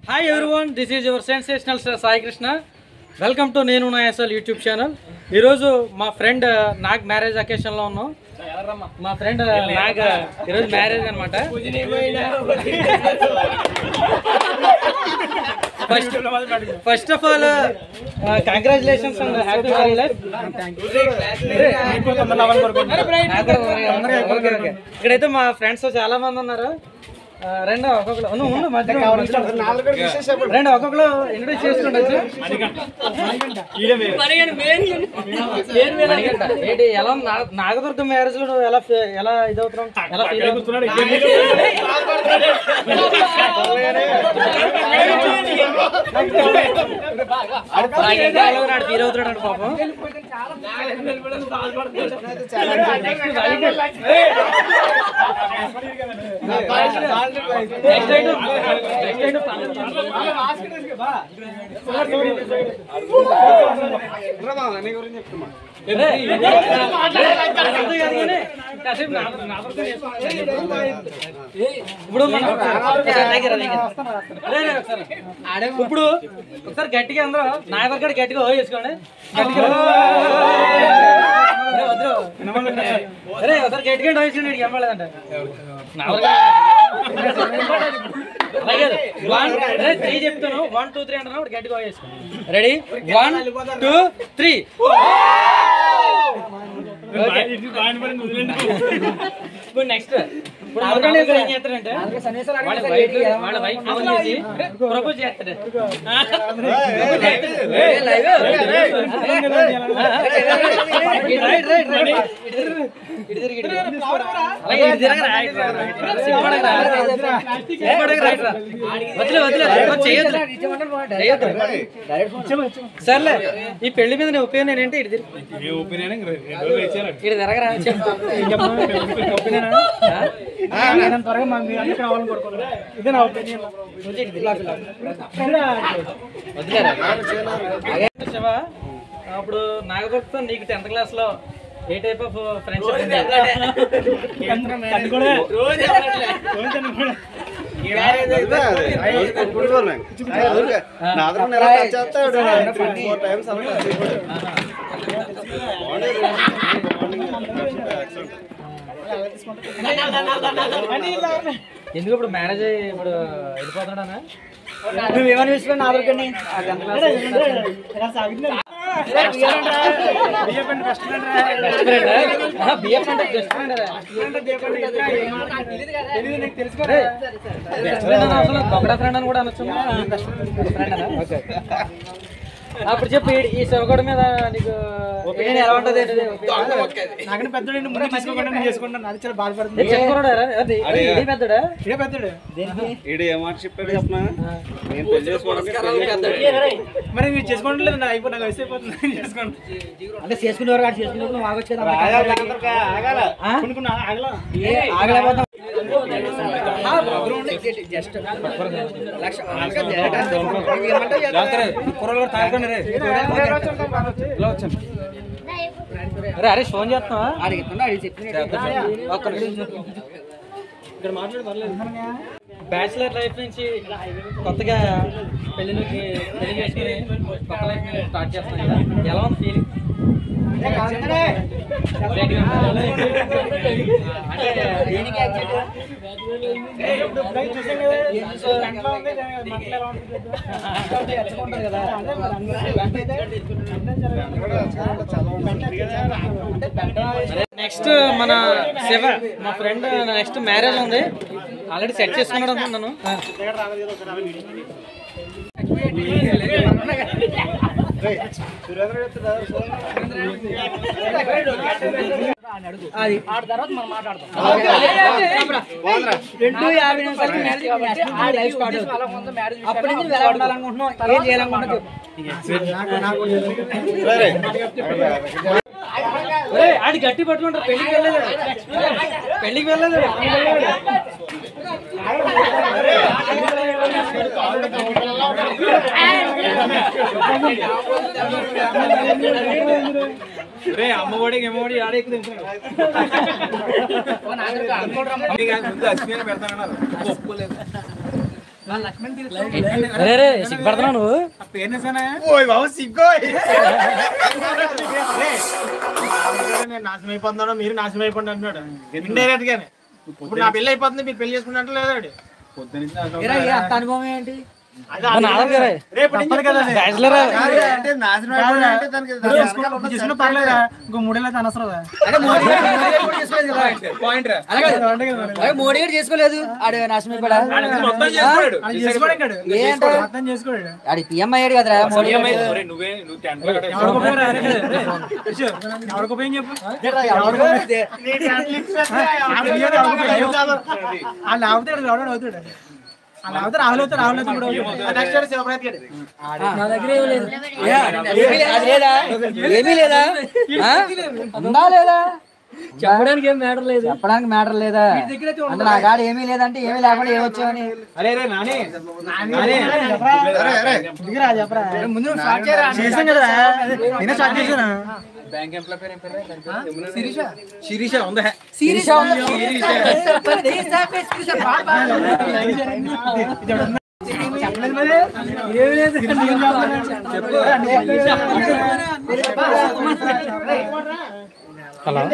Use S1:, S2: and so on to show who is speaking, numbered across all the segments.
S1: Hi everyone this is your sensational star Sai Krishna welcome to నేను నా SL YouTube channel ఈరోజు మా ఫ్రెండ్ నాగ్ మ్యారేజ్ అకేషన్లో ఉన్నాం మా ఫ్రెండ్ నాగ్ ఈరోజు మ్యారేజ్ అనమాట first first of all congratulations and happy marriage life ఇక్కడైతే మా ఫ్రెండ్స్ చాలా మంది ఉన్నారు ఆ, రెండు ఒక్కొక్కరు ఉండు, ఉండు, మధ్యలో రెండు ఒక్కొక్కరు ఇంట్రొడ్యూస్ చేసుకుంటచ్చు మణిగంట. ఏంటి ఎలా ఉంది? నా- నాగదుర్గం మ్యారేజ్ లో నువ్వు ఎలా ఫీ- ఎలా ఇదవుతున్నాం ఎలా ఫీల్ అవుతున్నావు ఫీల్ అవుతున్నాడు పాపం నెక్స్ట్ ఐటమ్ నెక్స్ట్ ఐటమ్ ఇప్పుడు మనం దగ్గర, దగ్గర. రే, రే, ఒకసారి. ఇప్పుడు ఒకసారి గట్టిగా అందరూ నా దగ్గర గట్టిగా ఓ చేసుకోండి గట్టిగా రే, వద్దు. రే, ఒకసారి గట్టిగా ఓ చేసుకోండి వీడికి ఏమలేదంట నా దగ్గర అలాగే వన్ రే త్రీ చెప్తాను వన్ టూ త్రీ అంటున్నా ఇప్పుడు గట్టిగా ఓ చేసుకోండి రెడీ వన్ టూ త్రీ ఇప్పుడు నెక్స్ట్ ఇప్పుడు నాగరాజు ఏం చేస్తాడంటే వాళ్ళ వైఫ్ వాళ్ళ వైఫ్ ఫోన్ చేసి ప్రపోజ్ చేస్తాడు రైట్ రైట్ రైట్ ఇటు తిరిగి, ఇటు తిరిగి. అలాగే ఇటు తిరగరా, ఇటు రా, ఇటు రా. సిగ్గుపడకురా. సిగ్గుపడకురా, ఇటు రా. వదిలే వదిలే వదిలే, చేయొద్దు చేయొద్దు. సర్లే ఈ పెళ్లి మీద నీ ఒపీనియన్ ఏంటి ఇటు తిరిగి ఇటు తిరగరా చెప్పు. వదిలేరా? శివ, అప్పుడు నాగదొక్తో నీకు టెన్త్ క్లాస్ లో ఏ టైప్ ఆఫ్ ఫ్రెండ్షిప్ ఎందుకు ఇప్పుడు మ్యారేజ్ అయ్యి ఇప్పుడు వెళ్ళిపోతున్నాడా
S2: నువ్వేమని చూసుకుని నా దొరకండి
S1: బిఎఫ్ అంటే బెస్ట్ ఫ్రెండ్ బెస్ట్ ఫ్రెండ్ అని అసలు దొంగ ఫ్రెండ్ అని కూడా అనొచ్చు ఫ్రెండ్ అనా ఓకే అప్పుడు చెప్పు ఈ- ఈ శివగడ మీద నీకు opinion ఎలా ఉంటది ఏంటిది?
S2: నాకన్నా పెద్దోడు ముందు తీసుకోకుండా నేను చేసుకుంటాను అది చాలా బాధపడుతుంది
S1: ఏ చెప్పుకున్నాడా రా? అది ఇది పెద్దడా
S2: ఇదే పెద్దోడు
S3: ఈడు ఏమాట చెప్పాడు చెప్పనా నేను పెళ్లి చేసుకోవడానికి
S2: మరి మీరు చేసుకోవట్లేదు నా అయిపో నాకు వయసు అయిపోతుంది నేను చేసుకోండి
S4: అంటే చేసుకునేవారు కాదు చేసుకునేవారు మాకు వచ్చేది
S2: కొన్ని కొన్ని ఆగలా
S4: ఆగలేకపోతాం
S1: అరే అరే ఫోన్ చేస్తున్నావా
S4: అడిగిస్తున్నా అడిగి చెప్పిన
S1: ఒక్క నిమిషం. ఇక్కడ మాట్లాడు పర్లేదు బ్యాచిలర్ లైఫ్ నుంచి కొత్తగా పెళ్లికి పెళ్లి చేసుకుని కొత్త లైఫ్ స్టార్ట్ చేస్తున్నాం కదా ఎలా ఉంది ఫీలింగ్ నెక్స్ట్ మన శివ మా ఫ్రెండ్ నెక్స్ట్ మ్యారేజ్ ఉంది ఆల్రెడీ సెట్ చేసుకున్నాడు అనుకున్నాను
S4: అది ఆడ తర్వాత మనం మాట్లాడతాం రెండు యాభై నిమిషాలకి మ్యారేజ్ కాబట్టి ఆ లైఫ్ స్టార్ట్ అవుతుంది అప్పటి నుంచి నువ్వు ఎలా ఉండాలనుకుంటున్నావు ఏం చేయాలనుకుంటున్నావు చెప్పు
S1: ఒరేయ్, ఆడి గట్టి పట్టుకుంటారు పెళ్లికి వెళ్ళలేదు పెళ్లికి వెళ్ళలేదు
S2: రే అమ్మఒడికి అమ్మఒడి ఆడేకి తింటున్నాడు ముందు అశ్విని పెడతానన్నారు ఒప్పుకోలేదు
S1: అరే రే సిగ్గుపడుతున్నావు నువ్వు
S2: పేరు నిజానా? ఓయ్ బాబు సిగ్గోయ్ నేను నాశనం అయిపోతున్నాను మీరు నాశనం అయిపోండి అంటున్నాడు ఇండైరెక్ట్ గానే ఇప్పుడు నా పెళ్లి అయిపోతుంది మీరు పెళ్లి చేసుకున్నట్టు లేదు
S4: ఏరా, ఏ అంత అనుభవం ఏంటి
S2: రేపు నుంచి కదా అది.
S1: బ్యాచిలర్
S3: అంటే నాశనం అయిపోయినా అంటే దానికి
S2: ఇప్పుడు చేసుకున్న- ఇప్పుడు చేసుకున్న పర్లేదా ఇంకో మూడేళ్ళు అయితే అనవసరం
S4: అంటే మోడీ గారు మోడీ గారు కూడా చేసుకోలేదు కదా. అలాగే అలాగే మోడీ గారు చేసుకోలేదు ఆడు నాశనం అయిపోయాడా?
S2: చేసుకోవడం కాడు
S4: ఏంటో?
S2: అర్థం చేసుకోడు
S4: ఆడు పిఎం అయ్యాడు కదరా మోడీ గారు.
S2: ఎవరికి ఉపయోగం రా? తెలుసు. ఎవరికి ఉపయోగం చెప్పు వాళ్ళు ఆగుతాడు రావడం అవుతాడు వాళ్ళు ఆగుతారు రాహుల్ అవుతాడు రాహుల్ అవుతాడు నెక్స్ట్ శివప్రత్ గారు
S4: నా దగ్గర ఏమీ లేదు. ఏ, ఏమీ లే- అది లేదా ఏమీ లేదా ఆ? ఉందా లేదా చెప్పడానికి ఏం మ్యాటర్ లేదు చెప్పడానికి మ్యాటర్ లేదా అంటే నా కాడ ఏమీ లేదంటే ఏమీ లేకుండా ఏమొచ్చావని
S2: అరే రే నాని నాని దిగురా చెప్పరా ముందు నువ్వు స్టార్ట్ చేయరా చేసాం కదా నేను స్టార్ట్ చేశాను
S1: శిరీష ఉందా
S4: శిరీష ఉందా?
S2: చెప్పలేదు మరి ఏమి లేదు
S1: హలో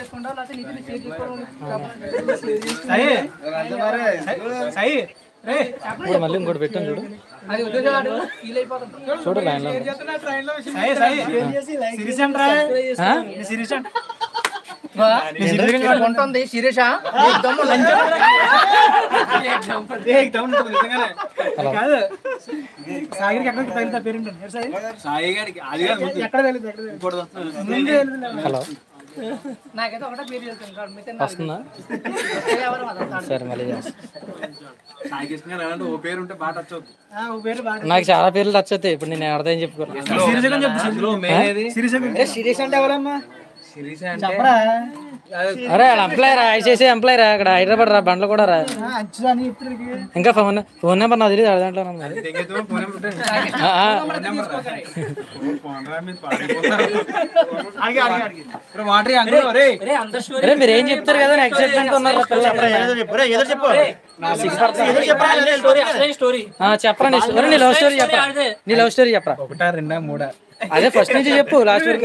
S2: సాయి సాయి రే
S1: ఇప్పుడు మళ్ళీ ఇంకోటి పెట్టాను చూడు చూడు లైన్ లో
S2: సాయి సాయి సిరీస్ అంటరా
S1: ఆ?
S2: సిరీస్ అంట
S4: ఉంటుంది శిరీష
S2: కాదు సాగర్కి ఎక్కడికి తగిలితే పేరు ఉంటుంది సాయి
S3: సాయి గారికి అది కాదు
S2: ఎక్కడ తగిలింది ఎక్కడ తగిలింది? ముందే తగిలింది.
S1: హలో
S4: నాకైతే ఒకటే పేరు చెప్తాను మిగతా
S1: వస్తుందా సరే మళ్ళీ చేస్తా.
S3: సాయి కృష్ణ గారు అలాంటి ఓ పేరు ఉంటే బాగా టచ్ అవుతుంది
S2: ఆ, ఓ పేరు బాగా
S1: నాకు చాలా పేర్లు టచ్ అవుతాయి ఇప్పుడు నేను ఎవరిదేం చెప్పుకోరు
S2: సిరీస్ అని చెప్పు సిరీస్
S4: శిరీష అంటే ఎవరమ్మా
S2: చెప్పరా
S1: అరే ఎంప్లాయర్ ఐసీసీ ఎంప్లాయర్ అక్కడ హైదరాబాద్ రా బండ్లు కూడా రా
S2: ఆ, అంచు అని చెప్తున్నాడు
S1: ఇంకా ఫోన్ ఫోన్ నెంబర్ నాకు తెలియదు అదే దాంట్లో ఉంది మరి. ఆ, ఆ.
S2: అడిగి అడిగి అడిగి
S1: అరే మీరు ఏం చెప్తారు కదా ఎక్సైట్మెంట్ ఉన్నారు రా పిల్లలు.
S2: ఏదో చెప్పు రే, ఏదో చెప్పు ఏదో చెప్పరా అదే స్టోరీ
S1: ఆ, చెప్పరా నీ స్టోరీ నీ లవ్ స్టోరీ చెప్పరా నీ లవ్ స్టోరీ చెప్పరా
S2: ఒకటా రెండా మూడా
S1: అదే ఫస్ట్ నుంచి చెప్పు లాస్ట్ వరకు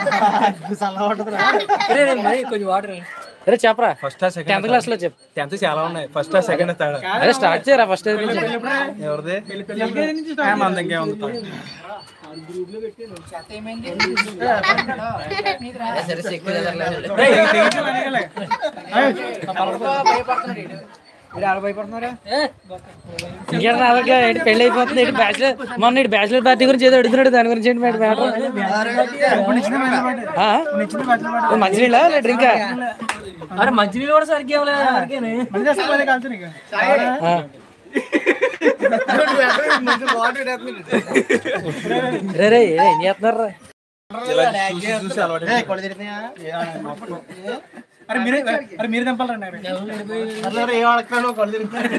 S4: కొంచెం వాటర్
S1: అరే చెప్పరా
S2: ఫస్ట్
S1: టెన్త్ క్లాస్ లో చెప్పు
S2: టెన్త్ చాలా ఉన్నాయి ఫస్ట్ సెకండ్ థర్డ్
S1: అదే స్టార్ట్ చేయరా ఫస్ట్ నుంచి
S2: ఎవరిది మంది ఇంకేముంది
S1: ఇంకేం రావట్లే ఏంటి పెళ్లి అయిపోతుంది ఏంటి బ్యాచులర్ మొన్న ఇటు బ్యాచులర్ పార్టీ గురించి ఏదో అడుగుతున్నాడు దాని గురించి ఏంటి మ్యాటర్ మంచినీళ్ళ లేదా డ్రింకా
S4: అరే మంచినీళ్ళు కూడా సరిగ్గా
S1: ఆ. రే రే ఏ, ఏం చేస్తున్నారు
S2: అరే మీరే అరే మీరు తెంపాలండి ఏ వాళ్ళకి కళ్ళు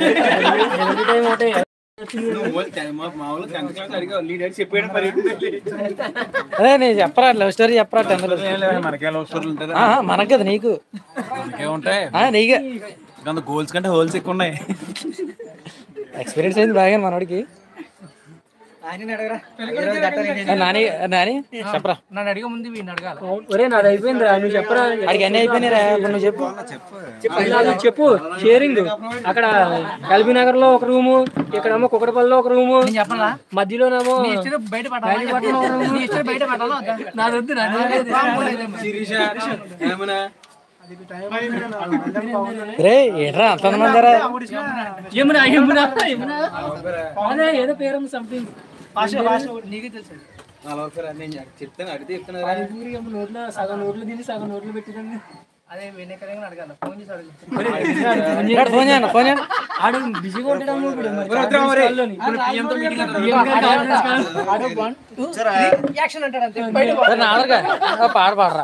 S3: మామూలు టెన్త్ క్లాస్ అడిగా లీడర్ చెప్పాడు మరి
S1: అదే నేను చెప్పరా లవ్ స్టోరీ చెప్పరా టెన్త్ లో
S3: మనకే లవ్ స్టోరీలు ఉంటుంది
S1: ఆ, మనకు కదా నీకు
S3: మనకే ఉంటాయి
S1: ఆ, నీకే
S3: అంత గోల్స్ కంటే హోల్స్ ఎక్కువ ఉన్నాయి
S1: ఎక్స్పీరియన్స్ అయింది బాగా మనోడికి ఆ, నాని నాని చెప్పరా
S4: నన్ను అడిగే ముందు వీడిని అడగాలి
S5: ఒరే నాది అయిపోయింది రా నువ్వు చెప్పరా
S1: అడిగి అన్ని అయిపోయినాయి రా ఇప్పుడు నువ్వు చెప్పు
S5: నాది చెప్పు షేరింగ్ అక్కడ ఎల్బీ నగర్ లో ఒక రూము ఇక్కడేమో కుక్కడపల్లిలో ఒక రూము
S4: చెప్పనా
S5: మధ్యలోనేమో
S4: బయట పట్టాలి బయట పట్టాలి నాది వద్దు
S3: శిరీష ఏమన్నా
S1: రే ఏంట్రా అంత మందిరా
S5: యమునా యమునా యమునా అదే ఏదో పేరు సంథింగ్
S4: నీకే తెలుసు
S3: అలా ఒకసారి నేను చెప్తాను అడిగితే చెప్తాను
S5: ఊరి ఏమో నోట్లో సగం నోట్లు తిని సగం నోట్లు పెట్టిందండి
S4: అదే వినకరంగా అడగాలి ఫోన్ చేసి అడుగు
S1: ఇక్కడ ఫోన్ చేయండి ఫోన్ చేయండి
S5: ఆడు బిజీగా ఉంటాడు ఇప్పుడు మరి కాల్లోని. PM గారి కాన్ఫరెన్స్ కాల్.
S4: యాక్షన్ అంటాడు అంతే బయట
S1: సరే, నా ఆధార్ కార్డ్. ఆ, పాట పాడరా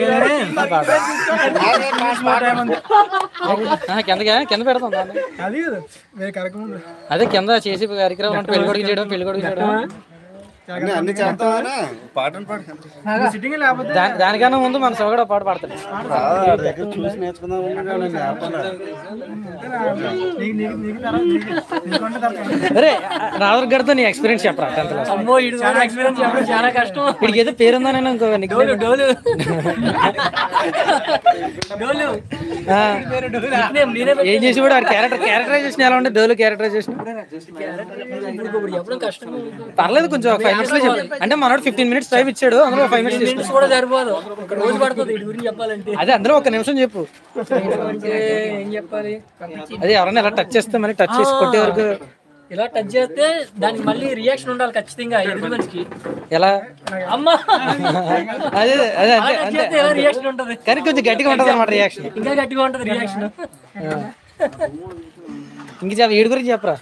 S1: ఆ, కిందగా కింద పెడతాం దాన్ని.
S2: అది వేరే కార్యక్రమం
S1: అదే కింద చేసి కార్యక్రమం అంటే పెళ్లి కొడుకు చేయడం పెళ్లి కొడుకు చేయడం
S3: అన్ని అన్ని చేస్తామని పాటలు పాడు
S2: సిట్టింగ్ లేకపోతే
S1: దా- దానికన్నా ముందు మన శివ కూడా పాట పాడతాడు
S3: రా, దగ్గర చూసి నేర్చుకుందాం అనుకున్నాను, నేను ఆపను.
S2: నీకు నీకు నీకు తర్వాత నీకు నీకుంటే తర్వాత
S1: అరే రాజర్ గడితో నీ ఎక్స్పీరియన్స్ చెప్పరా టెన్త్ క్లాస్
S4: అమ్మో ఇడు ఎక్స్పీరియన్స్ చెప్పడం చాలా కష్టం
S1: వీడికి ఏదో పేరుందా నేను ఇంకో నీకు
S4: డోలు డోలు డోలు
S1: ఆ,
S4: nickname నేనే
S1: ఏం చేసి కూడా క్యారెక్టర్ క్యారెక్టరైజేషన్ ఎలా ఉండే డోలు క్యారెక్టరైజేషన్
S4: ఇప్పుడు ఇప్పుడు చెప్పడం కష్టం
S1: పర్లేదు కొంచెం ఒక ఫైవ్ మినిట్స్ లో చెప్పు అంటే మనోడు ఫిఫ్టీన్ మినిట్స్ టైం ఇచ్చాడు అందులో ఫైవ్ మినిట్స్
S4: మినిట్స్ కూడా సరిపోదు ఒక రోజు పడుతుంది వీటి గురించి చెప్పాలంటే
S1: అదే అందులో ఒక నిమిషం చెప్పు
S4: అంటే ఏం చెప్పాలి
S1: అదే ఎవరైనా ఎలా టచ్ చేస్తే మరి టచ్ చేసి కొట్టే వరకు
S4: ఇలా టచ్ చేస్తే దానికి మళ్ళీ రియాక్షన్ ఉండాలి ఖచ్చితంగా ఎదుటి మనిషికి
S1: ఎలా
S4: అమ్మా
S1: అదే అదే
S4: అలా
S1: అంతే
S4: టచ్
S1: అంతే
S4: చేస్తే ఎలా రియాక్షన్ ఉంటది
S1: కానీ కొంచెం గట్టిగా ఉంటుంది అనమాట రియాక్షన్
S4: ఇంకా గట్టిగా ఉంటది రియాక్షన్
S1: ఇంక చెప్ప వీడి గురించి చెప్పరా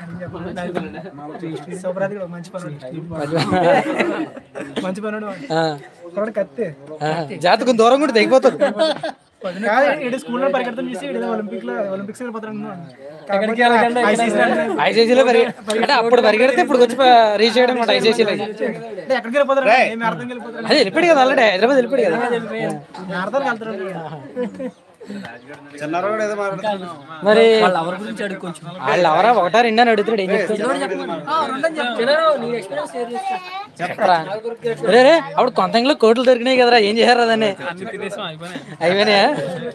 S2: సూపరాది కూడా మంచి పనుడు మంచి పనుడు
S1: ఆ,
S2: పనుడు కత్తి
S1: ఆ, జాగ్రత్త కొంచెం దూరం కూడా తెగిపోతాడు
S2: కాదు ఇటు స్కూల్లో పరిగెడతాం చేసి ఇటు ఒలింపిక్ లో ఒలింపిక్స్ వెళ్ళిపోతాను
S4: ఎక్కడికి వెళ్ళకండి,
S1: ఐసీసీలో పరిగె అంటే అప్పుడు పరిగెడితే ఇప్పుడు వచ్చి రీచ్ చేయడం అనమాట ఐసీసీలో
S2: ఎక్కడికి వెళ్ళిపోతారు ఏం అర్థం వెళ్ళిపోతారు
S1: అదే వెళ్ళిపోయాడు కదా ఆల్రెడీ హైదరాబాద్ వెళ్ళిపోయాడు కదా
S2: అర్థం వెళ్తారు
S3: చిన్నారావు కూడా ఏదో మాట్లాడుతున్నాడు
S1: మరి
S4: వాళ్ళ ఎవరి గురించి అడుగు కొంచెం
S1: వాళ్ళు ఎవరా ఒకటా రెండా అని అడుగుతాడు ఏం చెప్తాడు
S4: చిన్నారు, నీ ఎక్స్పీరియన్స్ షేర్ చేసుకో
S1: చెప్పరా రే రే అప్పుడు కొంత ఇంట్లో కోట్లు దొరికినాయి కదరా ఏం చేశారు దాన్ని అయిపోయినాయా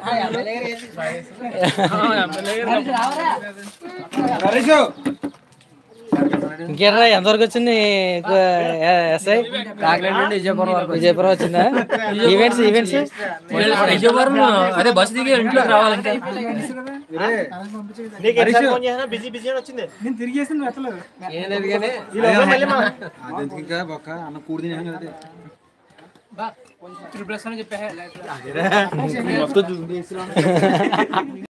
S1: ఇంకేరా ఎంతవరకు వచ్చింది ఎస్ఐ
S4: కాకినాడ నుండి విజయపురం వరకు
S1: విజయపురం వచ్చిందా ఈవెంట్స్ ఈవెంట్స్
S4: విజయపురం అదే బస్సు దిగి ఇంట్లోకి రావాలంటే
S2: నేను తిరిగి చేసి నువ్వు ఎత్తలేదు
S5: ఇంకా బొక్క అన్న కూడి తినే